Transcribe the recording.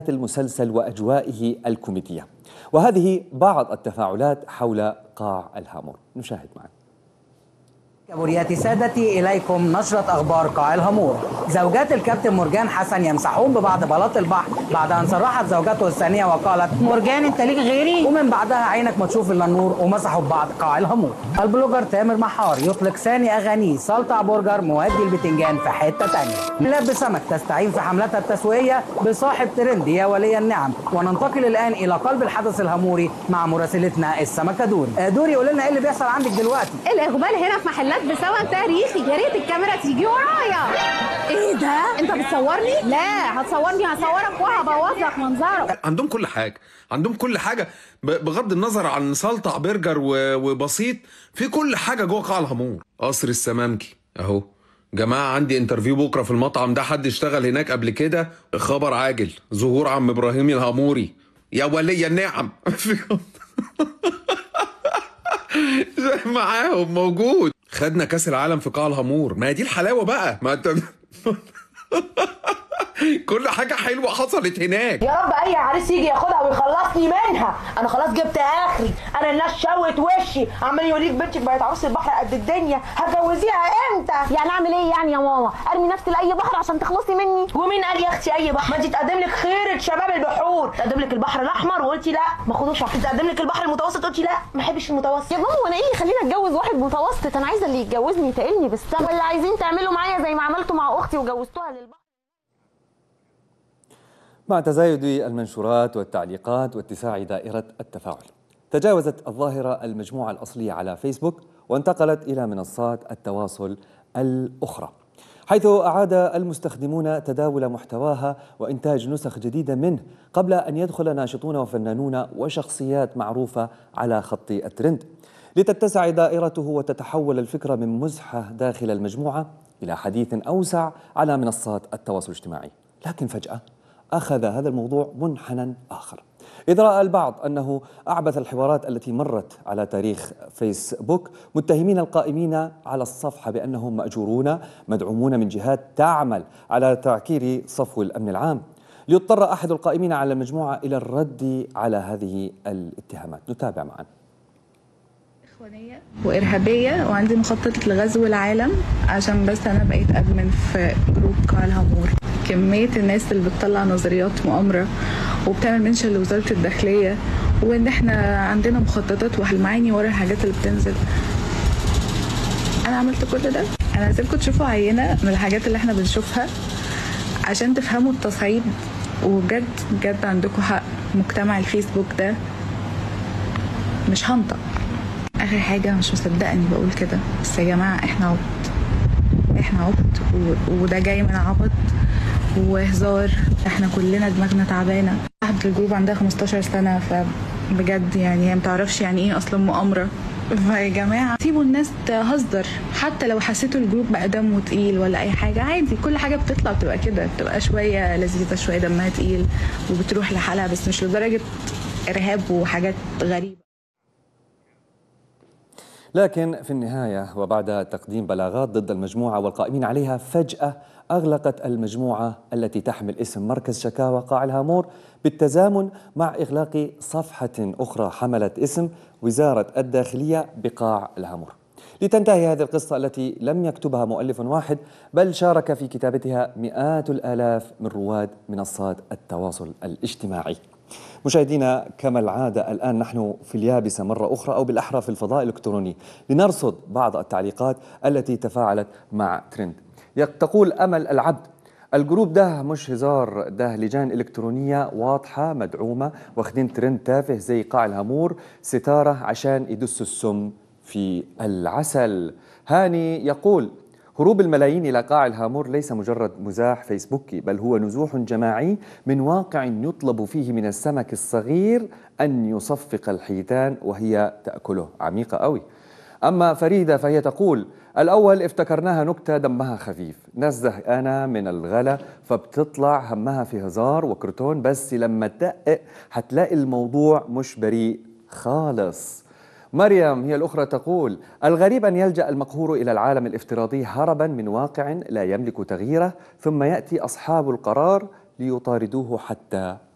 المسلسل وأجوائه الكوميدية وهذه بعض التفاعلات حول قاع الهامور نشاهد معا كابوريات سادتي إليكم نشرة أخبار قاع الهامور زوجات الكابتن مرجان حسن يمسحون ببعض بلاط البحر بعد أن صرحت زوجته الثانية وقالت مرجان أنت ليك غيري ومن بعدها عينك ما تشوف إلا النور ومسحوا ببعض قاع الهامور البلوجر تامر محار يطلق ثاني أغانيه سلطع برجر مودي البتنجان في حتة تانية لاب سمك تستعين في حملتها التسويقية بصاحب ترند يا ولي النعم وننتقل الآن إلى قلب الحدث الهاموري مع مراسلتنا السمكة دوري آه، دوري قول لنا إيه اللي بيحصل عندك دلوقتي الاقبال هنا في محلات بسوا تاريخي يا ريت الكاميرا تيجي ورايا ايه ده انت بتصورني لا هتصورني هصورك وهبوظ لك منظرك عندهم كل حاجه عندهم كل حاجه ب- بغض النظر عن سلطع برجر و- وبسيط في كل حاجه جوه قاع الهامور قصر السمامكي اهو جماعة عندي انترفيو بكرة في المطعم ده حد اشتغل هناك قبل كده خبر عاجل ظهور عم ابراهيم الهاموري يا ولي النعم معاهم موجود خدنا كاس العالم في قاع الهامور ما هي دي الحلاوة بقى ما انت كل حاجة حلوة حصلت هناك يا رب اي عريس يجي ياخدها ويخلصني منها انا خلاص جبت اخري انا الناس شوت وشي عمال يوريك بنتك بقت عروس البحر قد الدنيا هتجوزيها امتى يعني اعمل ايه يعني يا ماما ارمي نفسي لاي بحر عشان تخلصي مني ومين قال يا اختي اي بحر ما انت تقدم لك خيرة شباب البحور تقدم لك البحر الاحمر وقلتي لا ما خدوش تقدم لك البحر المتوسط قلتي لا ما احبش المتوسط يا ماما وانا ايه اللي يخليني اتجوز واحد متوسط انا عايزه اللي يتجوزني يتقلني بالسما ولا عايزين تعملوا معايا زي ما عملتوا مع اختي وجوزتوها للبحر مع تزايد المنشورات والتعليقات واتساع دائرة التفاعل تجاوزت الظاهرة المجموعة الأصلية على فيسبوك وانتقلت إلى منصات التواصل الأخرى حيث أعاد المستخدمون تداول محتواها وإنتاج نسخ جديدة منه قبل أن يدخل ناشطون وفنانون وشخصيات معروفة على خط الترند لتتسع دائرته وتتحول الفكرة من مزحة داخل المجموعة إلى حديث أوسع على منصات التواصل الاجتماعي لكن فجأة أخذ هذا الموضوع منحنى آخر إذ رأى البعض أنه أعبث الحوارات التي مرت على تاريخ فيسبوك متهمين القائمين على الصفحة بأنهم مأجورون مدعومون من جهات تعمل على تعكير صفو الأمن العام ليضطر أحد القائمين على المجموعة إلى الرد على هذه الاتهامات نتابع معا إخوانية وإرهابية وعندي مخطط لغزو العالم عشان بس أنا بقيت أدمن في جروب قاع الهامور كمية الناس اللي بتطلع نظريات مؤامرة وبتعمل منشن لوزارة الداخلية وإن إحنا عندنا مخططات والمعاني ورا الحاجات اللي بتنزل أنا عملت كل ده أنا عايزاكم تشوفوا عينة من الحاجات اللي إحنا بنشوفها عشان تفهموا التصعيد وبجد بجد عندكم حق مجتمع الفيسبوك ده مش هنطق اخر حاجه مش مصدقه اني بقول كده بس يا جماعه احنا عبط احنا عبط و... وده جاي من عبط وهزار احنا كلنا دماغنا تعبانه صاحبة الجروب عندها 15 سنه فبجد يعني هي متعرفش يعني ايه اصلا مؤامره فيا جماعه سيبوا الناس تهزر حتى لو حسيتوا الجروب بقى دمه تقيل ولا اي حاجه عادي كل حاجه بتطلع بتبقى كده بتبقى شويه لذيذه شويه دمها تقيل وبتروح لحالها بس مش لدرجه ارهاب وحاجات غريبه لكن في النهاية وبعد تقديم بلاغات ضد المجموعة والقائمين عليها فجأة أغلقت المجموعة التي تحمل اسم مركز شكاوى قاع الهامور بالتزامن مع إغلاق صفحة أخرى حملت اسم وزارة الداخلية بقاع الهامور لتنتهي هذه القصة التي لم يكتبها مؤلف واحد بل شارك في كتابتها مئات الآلاف من رواد منصات التواصل الاجتماعي مشاهدينا كما العادة الآن نحن في اليابسة مرة أخرى أو بالأحرى في الفضاء الإلكتروني لنرصد بعض التعليقات التي تفاعلت مع ترند يق- تقول أمل العبد الجروب ده مش هزار ده لجان إلكترونية واضحة مدعومة واخدين ترند تافه زي قاع الهامور ستارة عشان يدسوا السم في العسل هاني يقول هروب الملايين إلى قاع الهامور ليس مجرد مزاح فيسبوكي بل هو نزوح جماعي من واقع يطلب فيه من السمك الصغير أن يصفق الحيتان وهي تأكله عميقة قوي أما فريدة فهي تقول الأول افتكرناها نكتة دمها خفيف ناس زهقانة من الغلا فبتطلع همها في هزار وكرتون بس لما تدقق هتلاقي الموضوع مش بريء خالص مريم هي الأخرى تقول الغريب أن يلجأ المقهور إلى العالم الافتراضي هربا من واقع لا يملك تغييره ثم يأتي أصحاب القرار ليطاردوه حتى